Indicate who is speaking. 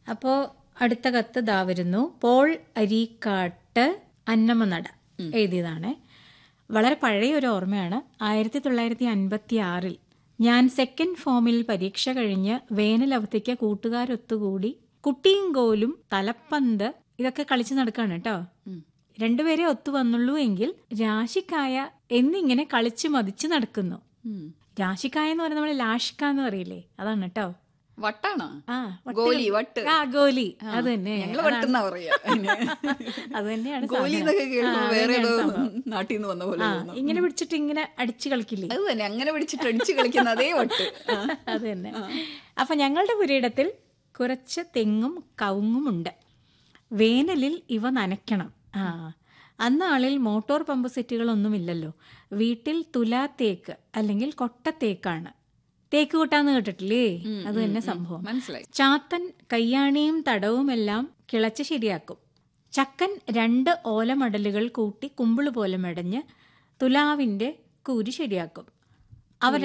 Speaker 1: അപ്പോൾ അടുത്ത കത്ത് ദാ വരുന്നു പോൾ അരീക്കാട്ട് അന്നമനട എഴുതിയതാണ് വളരെ പഴയ ഒരു ഓർമ്മയാണ് ആയിരത്തി തൊള്ളായിരത്തി അൻപത്തി ആറിൽ ഞാൻ സെക്കൻഡ് ഫോമിൽ പരീക്ഷ കഴിഞ്ഞ് വേനൽ അവധിക്ക് കൂട്ടുകാരൊത്തുകൂടി കുട്ടിയും കോലും തലപ്പന്ത് ഇതൊക്കെ കളിച്ചു നടക്കാണ് കേട്ടോ രണ്ടുപേരെ ഒത്തു വന്നുള്ളൂ എങ്കിൽ രാശിക്കായ എന്നിങ്ങനെ കളിച്ച് മതിച്ച് നടക്കുന്നു രാശിക്കായ എന്ന് പറയുന്നത് നമ്മൾ ലാഷിക്ക എന്ന് പറയില്ലേ അതാണ് കേട്ടോ
Speaker 2: വട്ടാണോ
Speaker 1: ആ വട്ട്
Speaker 2: ഗോലി വട്ട്
Speaker 1: ആ ഗോലി അത് തന്നെ
Speaker 2: ഞങ്ങള് വട്ടെന്നാ പറയാ
Speaker 1: അത് തന്നെയാണ്
Speaker 2: ഗോലി
Speaker 1: സാധനം.
Speaker 2: എന്നൊക്കെ കേൾക്കുമ്പോ
Speaker 1: ആ, അത്
Speaker 2: വേറെ ഏതോ
Speaker 1: തന്നെയാണ് സംഭവം.
Speaker 2: നാട്ടിൽ നിന്ന് വന്ന പോലെ
Speaker 1: ആ
Speaker 2: തോന്നും
Speaker 1: ഇങ്ങനെ പിടിച്ചിട്ട് ഇങ്ങനെ അടിച്ചു കളിക്കില്ലേ
Speaker 2: അത് തന്നെ അങ്ങനെ പിടിച്ചിട്ട് അടിച്ചു കളിക്കുന്ന അതേ വട്ട് ആ.
Speaker 1: അത് തന്നെ അപ്പൊ ഞങ്ങളുടെ പുരയിടത്തിൽ കുറച്ച് തെങ്ങും കവുങ്ങുമുണ്ട് വേനലിൽ ഇവ നനയ്ക്കണം ആ അന്നാളിൽ മോട്ടോർ പമ്പ് സെറ്റുകളൊന്നുമില്ലല്ലോ വീട്ടിൽ തുലാത്തേക്ക് അല്ലെങ്കിൽ കൊട്ടത്തേക്കാണ് തേക്ക് കൂട്ടാന്ന് കേട്ടിട്ടില്ലേ അത് തന്നെ സംഭവം
Speaker 2: മനസ്സിലായി
Speaker 1: ചാത്തൻ കയ്യാണിയും തടവുമെല്ലാം കിളച്ച് ശരിയാക്കും ചക്കൻ രണ്ട് ഓലമടലുകൾ കൂട്ടി കുമ്പിള് പോലെ മെടഞ്ഞ് തുലാവിന്റെ കൂരി ശരിയാക്കും